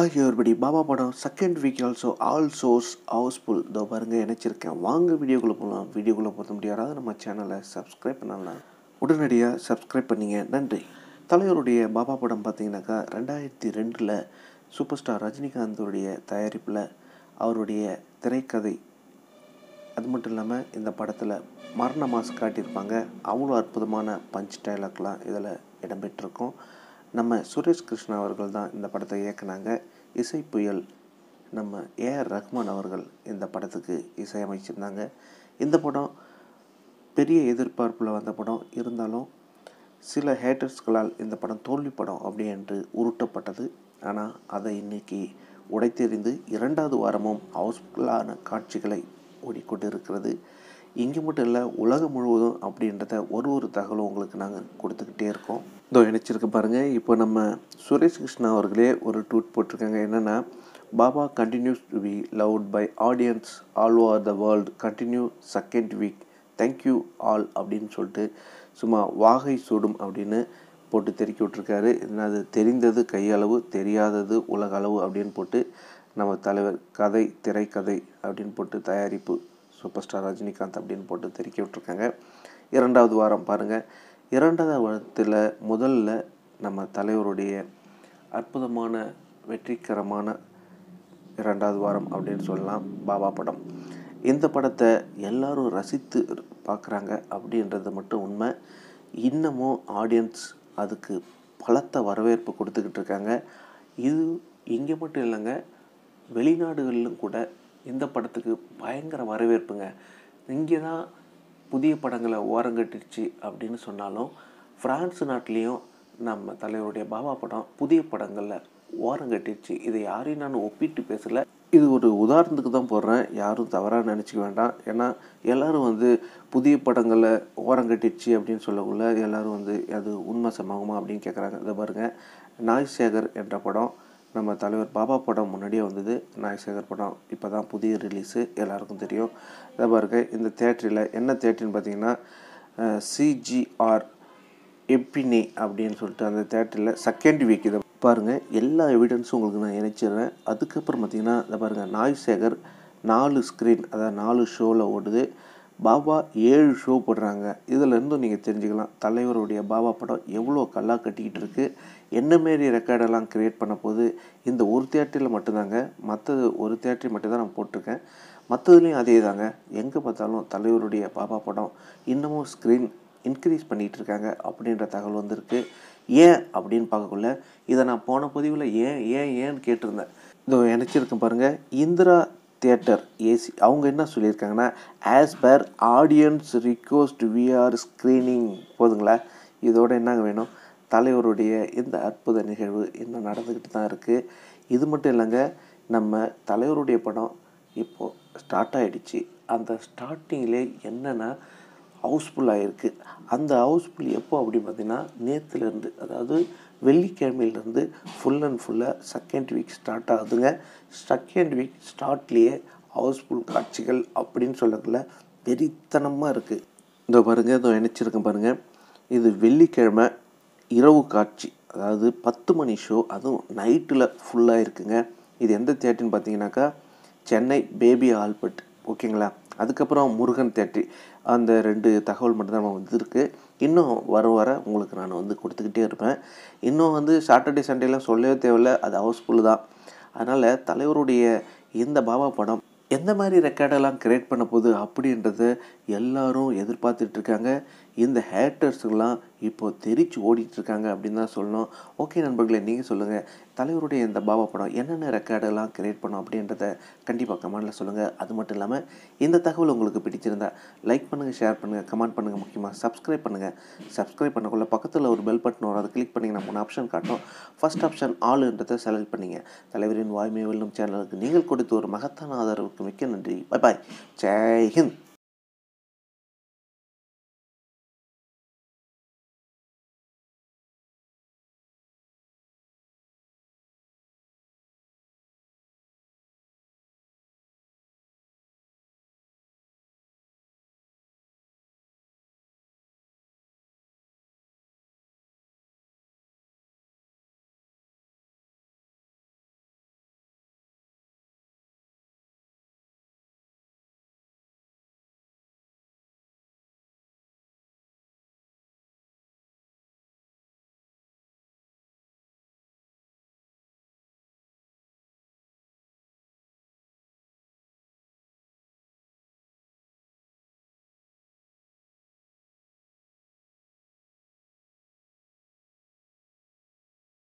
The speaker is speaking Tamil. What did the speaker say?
ஹாய் everybody பாபா படம் second week also all sources housefull இதோ பாருங்க இணைச்சிருக்கேன் வாங்க வீடியோக்குள்ளே போகலாம் வீடியோக்குள்ளே போக முடியாத நம்ம சேனலை சப்ஸ்கிரைப் பண்ணலாம் உடனடியாக சப்ஸ்கிரைப் பண்ணிங்க நன்றி தலைவருடைய பாபா படம் பார்த்தீங்கன்னாக்கா ரெண்டாயிரத்தி ரெண்டில் சூப்பர் ஸ்டார் ரஜினிகாந்தோடைய தயாரிப்பில் அவருடைய திரைக்கதை அது மட்டும் இல்லாமல் இந்த படத்தில் மரண மாஸ் காட்டியிருப்பாங்க அவ்வளோ அற்புதமான பஞ்ச் டைலாக்லாம் இதில் இடம்பெற்றிருக்கும் நம்ம சுரேஷ் கிருஷ்ணா அவர்கள் தான் இந்த படத்தை இயக்குனாங்க இசை புயல் நம்ம ஏஆர் ரஹ்மான் அவர்கள் இந்த படத்துக்கு இசையமைச்சிருந்தாங்க இந்த படம் பெரிய எதிர்பார்ப்பில் வந்த படம் இருந்தாலும் சில ஹேட்டர்ஸ்களால் இந்த படம் தோல்வி படம் அப்படி என்று உருட்டப்பட்டது ஆனால் அதை இன்னைக்கு உடைத்தெறிந்து இரண்டாவது வாரமும் ஹவுஸ்ஃபுல்லான காட்சிகளை ஓடிக்கொண்டு இருக்கிறது இங்கே மட்டும் இல்லை உலகம் முழுவதும் அப்படின்றத ஒரு ஒரு தகவலும் உங்களுக்கு நாங்கள் கொடுத்துக்கிட்டே இருக்கோம் இதோ இணைச்சிருக்க பாருங்கள் இப்போ நம்ம சுரேஷ் கிருஷ்ணா அவர்களே ஒரு ட்வீட் போட்டிருக்காங்க என்னென்னா Baba continues to be loved by audience all over the world continue second week thank you all அப்படின்னு சொல்லிட்டு சும்மா வாகை சூடும் அப்படின்னு போட்டு தெருக்கி விட்ருக்காரு அது தெரிந்தது கையளவு தெரியாதது உலக அளவு அப்படின்னு போட்டு நம்ம தலைவர் கதை திரைக்கதை அப்படின்னு போட்டு தயாரிப்பு சூப்பர் ஸ்டார் ரஜினிகாந்த் அப்படின்னு போட்டு தெருக்கி விட்ருக்காங்க இரண்டாவது வாரம் பாருங்கள் இரண்டாவது வாரத்தில் முதல்ல நம்ம தலைவருடைய அற்புதமான வெற்றிகரமான இரண்டாவது வாரம் அப்படின்னு சொல்லலாம் பாபா படம் இந்த படத்தை எல்லாரும் ரசித்து பார்க்குறாங்க அப்படின்றது மட்டும் உண்மை இன்னமும் ஆடியன்ஸ் அதுக்கு பலத்த வரவேற்பு கொடுத்துக்கிட்டு இருக்காங்க இது இங்கே மட்டும் இல்லைங்க வெளிநாடுகளிலும் கூட இந்த படத்துக்கு பயங்கர வரவேற்புங்க இங்கே தான் புதிய படங்களை ஓரங்கட்டிடுச்சு அப்படின்னு சொன்னாலும் ஃப்ரான்ஸ் நாட்டிலையும் நம்ம தலைவருடைய பாபா படம் புதிய படங்களில் ஓரங்கட்டிடுச்சு இதை யாரையும் நான் ஒப்பிட்டு பேசலை இது ஒரு உதாரணத்துக்கு தான் போடுறேன் யாரும் தவறாக நினச்சிக்க வேண்டாம் ஏன்னா எல்லோரும் வந்து புதிய படங்களை ஓரங்கட்டிடுச்சு அப்படின்னு சொல்லக்குள்ள எல்லோரும் வந்து அது உண்மை சமூகமா அப்படின்னு கேட்குறாங்க இதை பாருங்கள் நாய் சேகர் என்ற படம் நம்ம தலைவர் பாபா படம் முன்னாடியே வந்தது நாயசேகர் படம் இப்போ தான் புதிய ரிலீஸு எல்லாருக்கும் தெரியும் இதை பாருங்க இந்த தேட்டரில் என்ன தேட்டர்னு பார்த்தீங்கன்னா சிஜிஆர் எப்பினே அப்படின்னு சொல்லிட்டு அந்த தேட்டரில் செகண்ட் வீக் இதை பாருங்கள் எல்லா எவிடன்ஸும் உங்களுக்கு நான் இணைச்சிடுறேன் அதுக்கப்புறம் பார்த்தீங்கன்னா இதை பாருங்கள் நாய்சேகர் நாலு ஸ்க்ரீன் அதாவது நாலு ஷோவில் ஓடுது பாபா ஏழு ஷோ போடுறாங்க இதிலேருந்தும் நீங்கள் தெரிஞ்சுக்கலாம் தலைவருடைய பாபா படம் எவ்வளோ கல்லா கட்டிக்கிட்டு இருக்குது என்ன மாரி ரெக்கார்டெல்லாம் க்ரியேட் பண்ண போது இந்த ஒரு தேட்டரில் மட்டும்தாங்க மற்றது ஒரு தேட்டரி மட்டும் தான் நான் போட்டிருக்கேன் மற்றதுலேயும் அதே தாங்க எங்கே பார்த்தாலும் தலைவருடைய பாபா படம் இன்னமும் ஸ்க்ரீன் இன்க்ரீஸ் பண்ணிகிட்டு இருக்காங்க அப்படின்ற தகவல் வந்திருக்கு ஏன் அப்படின்னு பார்க்கக்குள்ள இதை நான் போன பதிவில் ஏன் ஏன் ஏன்னு கேட்டிருந்தேன் இதோ நினச்சிருக்கேன் பாருங்கள் இந்திரா தியேட்டர் ஏசி அவங்க என்ன சொல்லியிருக்காங்கன்னா as per audience request we're screening போதுங்களா இதோட என்னங்க வேணும் தலைவருடைய இந்த அற்புத நிகழ்வு இன்னும் நடந்துக்கிட்டு தான் இருக்குது இது மட்டும் இல்லைங்க நம்ம தலைவருடைய படம் இப்போது ஸ்டார்ட் ஆகிடுச்சு அந்த ஸ்டார்டிங்லே என்னென்னா ஹவுஸ்ஃபுல்லாக இருக்குது அந்த ஹவுஸ்ஃபுல் எப்போ அப்படின்னு பார்த்தீங்கன்னா நேற்றுலேருந்து அதாவது வெள்ளிக்கிழமையிலேருந்து ஃபுல் அண்ட் ஃபுல்லாக செகண்ட் வீக் ஸ்டார்ட் ஆகுதுங்க செகண்ட் வீக் ஸ்டார்ட்லேயே ஹவுஸ்ஃபுல் காட்சிகள் அப்படின்னு சொல்லக்குள்ள வெறித்தனமாக இருக்குது இதோ பாருங்கள் இதோ நினச்சிருக்கேன் பாருங்கள் இது வெள்ளிக்கிழமை இரவு காட்சி அதாவது பத்து மணி ஷோ அதுவும் நைட்டில் ஃபுல்லாக இருக்குங்க இது எந்த தேட்டர்னு பார்த்தீங்கன்னாக்கா சென்னை பேபி ஆல்பர்ட் ஓகேங்களா அதுக்கப்புறம் முருகன் தேட்டரி அந்த ரெண்டு தகவல் மட்டும்தான் நம்ம வந்துருக்கு இன்னும் வர வர உங்களுக்கு நான் வந்து கொடுத்துக்கிட்டே இருப்பேன் இன்னும் வந்து சாட்டர்டே சண்டேலாம் சொல்லவே தேவையில்ல அது ஹவுஸ்ஃபுல் தான் அதனால் தலைவருடைய இந்த பாபா படம் எந்த மாதிரி ரெக்கார்டெல்லாம் க்ரியேட் பண்ண போகுது அப்படின்றத எல்லாரும் எதிர்பார்த்துட்ருக்காங்க இந்த ஹேட்டர்ஸுக்கெல்லாம் இப்போது தெரிச்சு ஓடிட்டுருக்காங்க அப்படின்னு தான் சொல்லணும் ஓகே நண்பர்களே நீங்கள் சொல்லுங்கள் தலைவருடைய இந்த பாபா படம் என்னென்ன ரெக்கார்டெல்லாம் க்ரியேட் பண்ணும் அப்படின்றத கண்டிப்பாக கமெண்டில் சொல்லுங்கள் அது மட்டும் இல்லாமல் இந்த தகவல் உங்களுக்கு பிடிச்சிருந்தா லைக் பண்ணுங்கள் ஷேர் பண்ணுங்கள் கமெண்ட் பண்ணுங்கள் முக்கியமாக சப்ஸ்கிரைப் பண்ணுங்கள் சப்ஸ்கிரைப் பண்ணக்குள்ள பக்கத்தில் ஒரு பெல் பட்டன் வரும் அதை கிளிக் பண்ணிங்கன்னா மூணு ஆப்ஷன் காட்டும் ஃபஸ்ட் ஆப்ஷன் ஆளுன்றதை செலக்ட் பண்ணிங்க தலைவரின் வாய்மை வெல்லும் சேனலுக்கு நீங்கள் கொடுத்த ஒரு மகத்தான ஆதரவுக்கு மிக்க நன்றி பை பாய் ஜெய் ஹிந்த்